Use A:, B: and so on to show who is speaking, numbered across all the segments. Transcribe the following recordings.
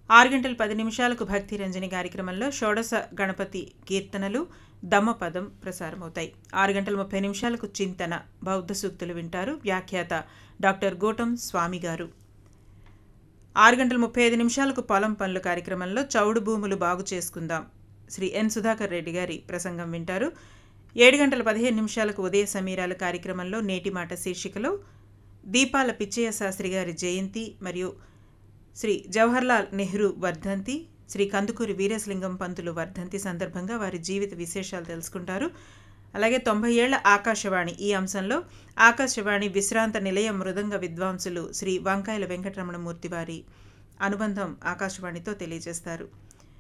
A: ఆరు గంటల పది నిమిషాలకు భక్తి రంజని కార్యక్రమంలో షోడశ గణపతి కీర్తనలు దమ్మపదం ప్రసారమవుతాయి ఆరు గంటల ముప్పై నిమిషాలకు చింతన బౌద్ధ సూక్తులు వింటారు వ్యాఖ్యాత డాక్టర్ గోటం స్వామి గారు ఆరు గంటల ముప్పై ఐదు నిమిషాలకు పొలం పనులు కార్యక్రమంలో చౌడు భూములు బాగు చేసుకుందాం శ్రీ ఎన్ సుధాకర్ రెడ్డి గారి ప్రసంగం వింటారు ఏడు గంటల పదిహేను నిమిషాలకు ఉదయ సమీరాల కార్యక్రమంలో నేటి మాట శీర్షికలో దీపాల పిచ్చయ్య శాస్త్రి గారి జయంతి మరియు శ్రీ జవహర్లాల్ నెహ్రూ వర్ధంతి శ్రీ కందుకూరి వీరేశలింగం పంతులు వర్ధంతి సందర్భంగా వారి జీవిత విశేషాలు తెలుసుకుంటారు అలాగే తొంభై ఏళ్ల ఆకాశవాణి ఈ అంశంలో ఆకాశవాణి విశ్రాంత నిలయ మృదంగ విద్వాంసులు శ్రీ వంకాయల వెంకటరమణమూర్తి వారి అనుబంధం ఆకాశవాణితో తెలియజేస్తారు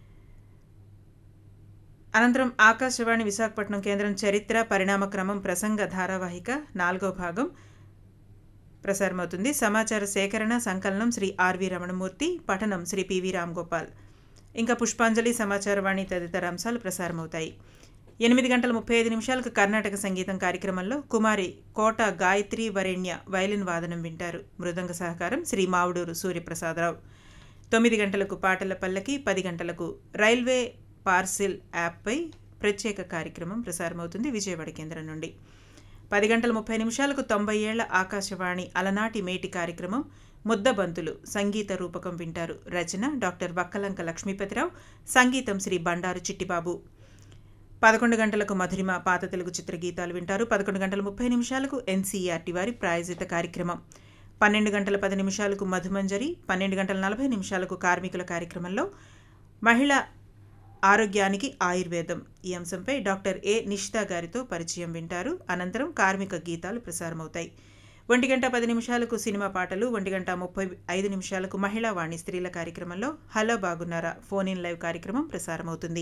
A: అనంతరం ఆకాశవాణి విశాఖపట్నం కేంద్రం చరిత్ర పరిణామక్రమం ప్రసంగ ధారావాహిక నాలుగో భాగం ప్రసారమవుతుంది సమాచార సేకరణ సంకలనం శ్రీ ఆర్వి రమణమూర్తి పఠనం శ్రీ పివి రామ్గోపాల్ ఇంకా పుష్పాంజలి సమాచారవాణి తదితర అంశాలు ప్రసారమవుతాయి ఎనిమిది గంటల ముప్పై ఐదు నిమిషాలకు కర్ణాటక సంగీతం కార్యక్రమంలో కుమారి కోట గాయత్రి వరేణ్య వైలిన్ వాదనం వింటారు మృదంగ సహకారం శ్రీ మావుడూరు సూర్యప్రసాదరావు తొమ్మిది గంటలకు పాటల పల్లకి పది గంటలకు రైల్వే పార్సిల్ యాప్పై ప్రత్యేక కార్యక్రమం ప్రసారమవుతుంది విజయవాడ కేంద్రం నుండి పది గంటల ముప్పై నిమిషాలకు తొంభై ఏళ్ల ఆకాశవాణి అలనాటి మేటి కార్యక్రమం ముద్దబంతులు సంగీత రూపకం వింటారు రచన డాక్టర్ వక్కలంక లక్ష్మీపతిరావు సంగీతం శ్రీ బండారు చిట్టిబాబు పదకొండు గంటలకు మధురిమ పాత తెలుగు చిత్రగీతాలు వింటారు పదకొండు గంటల ముప్పై నిమిషాలకు ఎన్సీఆర్టీ వారి ప్రాయోజిత కార్యక్రమం పన్నెండు గంటల పది నిమిషాలకు మధుమంజరి పన్నెండు గంటల నలభై నిమిషాలకు కార్మికుల కార్యక్రమంలో మహిళ ఆరోగ్యానికి ఆయుర్వేదం ఈ అంశంపై డాక్టర్ ఏ నిషితా గారితో పరిచయం వింటారు అనంతరం కార్మిక గీతాలు ప్రసారమవుతాయి ఒంటి గంట పది నిమిషాలకు సినిమా పాటలు ఒంటి గంట ముప్పై ఐదు నిమిషాలకు మహిళా వాణి స్త్రీల కార్యక్రమంలో హలో బాగున్నారా ఫోన్ ఇన్ లైవ్ కార్యక్రమం ప్రసారమవుతుంది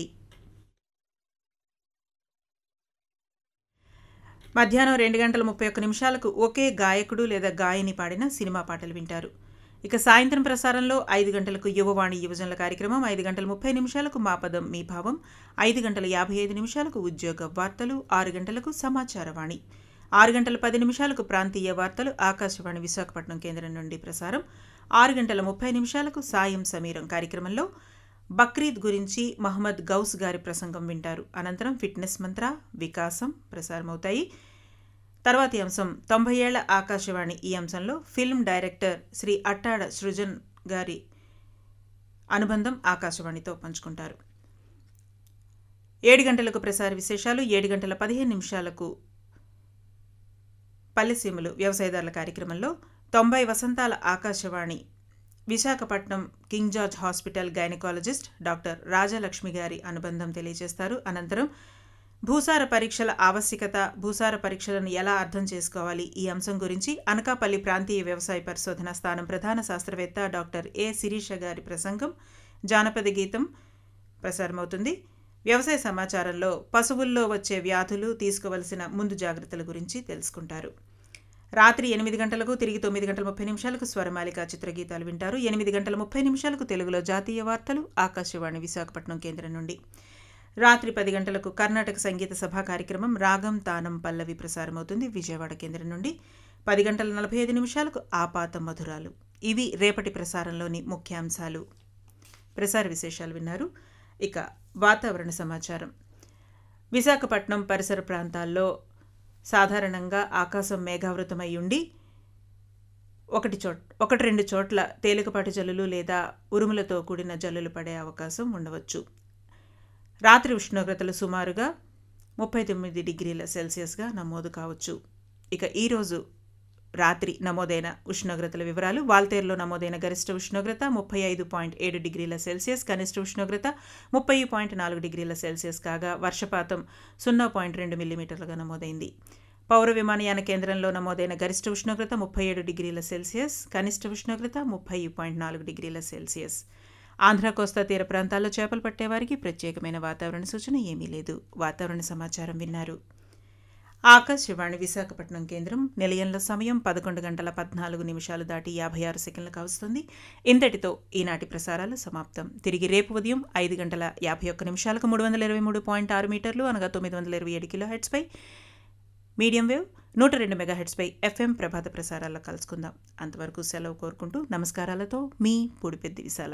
A: మధ్యాహ్నం రెండు గంటల ముప్పై ఒక్క నిమిషాలకు ఒకే గాయకుడు లేదా గాయని పాడిన సినిమా పాటలు వింటారు ఇక సాయంత్రం ప్రసారంలో ఐదు గంటలకు యువవాణి యువజనుల కార్యక్రమం ఐదు గంటల ముప్పై నిమిషాలకు మా పదం మీ భావం ఐదు గంటల యాభై ఐదు నిమిషాలకు ఉద్యోగ వార్తలు ఆరు గంటలకు సమాచారవాణి ఆరు గంటల పది నిమిషాలకు ప్రాంతీయ వార్తలు ఆకాశవాణి విశాఖపట్నం కేంద్రం నుండి ప్రసారం ఆరు గంటల ముప్పై నిమిషాలకు సాయం సమీరం కార్యక్రమంలో బక్రీద్ గురించి మహమ్మద్ గౌస్ గారి ప్రసంగం వింటారు అనంతరం ఫిట్నెస్ మంత్ర వికాసం ప్రసారమవుతాయి తర్వాతి అంశం తొంభై ఏళ్ల ఆకాశవాణి ఈ అంశంలో ఫిల్మ్ డైరెక్టర్ శ్రీ అట్టాడ సృజన్ గారి అనుబంధం ఆకాశవాణితో పంచుకుంటారు ఏడు గంటలకు ప్రసార విశేషాలు ఏడు గంటల పదిహేను నిమిషాలకు పల్లెసీమలు వ్యవసాయదారుల కార్యక్రమంలో తొంభై వసంతాల Akashvani Visakhapatnam King George hospital gynaecologist doctor Rajalakshmi గారి అనుబంధం తెలియజేస్తారు అనంతరం భూసార పరీక్షల ఆవశ్యకత భూసార పరీక్షలను ఎలా అర్థం చేసుకోవాలి ఈ అంశం గురించి అనకాపల్లి ప్రాంతీయ వ్యవసాయ పరిశోధన స్థానం ప్రధాన శాస్త్రవేత్త డాక్టర్ ఏ శిరీష గారి ప్రసంగం జానపద గీతం ప్రసారమవుతుంది వ్యవసాయ సమాచారంలో పశువుల్లో వచ్చే వ్యాధులు తీసుకోవలసిన ముందు జాగ్రత్తల గురించి తెలుసుకుంటారు రాత్రి ఎనిమిది గంటలకు తిరిగి తొమ్మిది గంటల ముప్పై నిమిషాలకు స్వరమాలిక చిత్రగీతాలు వింటారు ఎనిమిది గంటల ముప్పై నిమిషాలకు తెలుగులో జాతీయ వార్తలు ఆకాశవాణి విశాఖపట్నం కేంద్రం నుండి రాత్రి పది గంటలకు కర్ణాటక సంగీత సభా కార్యక్రమం రాగం తానం పల్లవి ప్రసారమవుతుంది విజయవాడ కేంద్రం నుండి పది గంటల నలభై ఐదు నిమిషాలకు ఆపాత మధురాలు ఇవి రేపటి ప్రసారంలోని ముఖ్యాంశాలు ప్రసార విశేషాలు విన్నారు ఇక వాతావరణ సమాచారం విశాఖపట్నం పరిసర ప్రాంతాల్లో సాధారణంగా ఆకాశం మేఘావృతమై ఉండి ఒకటి చోట్ ఒకటి రెండు చోట్ల తేలికపాటి జల్లులు లేదా ఉరుములతో కూడిన జల్లులు పడే అవకాశం ఉండవచ్చు రాత్రి ఉష్ణోగ్రతలు సుమారుగా ముప్పై తొమ్మిది డిగ్రీల సెల్సియస్గా నమోదు కావచ్చు ఇక ఈరోజు రాత్రి నమోదైన ఉష్ణోగ్రతల వివరాలు వాల్తేరులో నమోదైన గరిష్ట ఉష్ణోగ్రత ముప్పై ఐదు పాయింట్ ఏడు డిగ్రీల సెల్సియస్ కనిష్ట ఉష్ణోగ్రత ముప్పై పాయింట్ నాలుగు డిగ్రీల సెల్సియస్ కాగా వర్షపాతం సున్నా పాయింట్ రెండు మిల్లీమీటర్లుగా నమోదైంది పౌర విమానయాన కేంద్రంలో నమోదైన గరిష్ట ఉష్ణోగ్రత ముప్పై ఏడు డిగ్రీల సెల్సియస్ కనిష్ట ఉష్ణోగ్రత ముప్పై పాయింట్ నాలుగు డిగ్రీల సెల్సియస్ ఆంధ్ర కోస్తా తీర ప్రాంతాల్లో చేపలు పట్టేవారికి ప్రత్యేకమైన వాతావరణ సూచన ఏమీ లేదు వాతావరణ సమాచారం విన్నారు ఆకాశవాణి విశాఖపట్నం కేంద్రం నిలయంలో సమయం పదకొండు గంటల పద్నాలుగు నిమిషాలు దాటి యాభై ఆరు సెకండ్లకు వస్తుంది ఇంతటితో ఈనాటి ప్రసారాలు సమాప్తం తిరిగి రేపు ఉదయం ఐదు గంటల యాభై ఒక్క నిమిషాలకు మూడు వందల ఇరవై మూడు పాయింట్ ఆరు మీటర్లు అనగా తొమ్మిది వందల ఇరవై ఏడు కిలో హెడ్స్పై మీడియం వేవ్ నూట రెండు మెగా హెడ్స్పై ఎఫ్ఎం ప్రభాత ప్రసారాల్లో కలుసుకుందాం అంతవరకు సెలవు కోరుకుంటూ నమస్కారాలతో మీ పూడిపెద్ది విశాల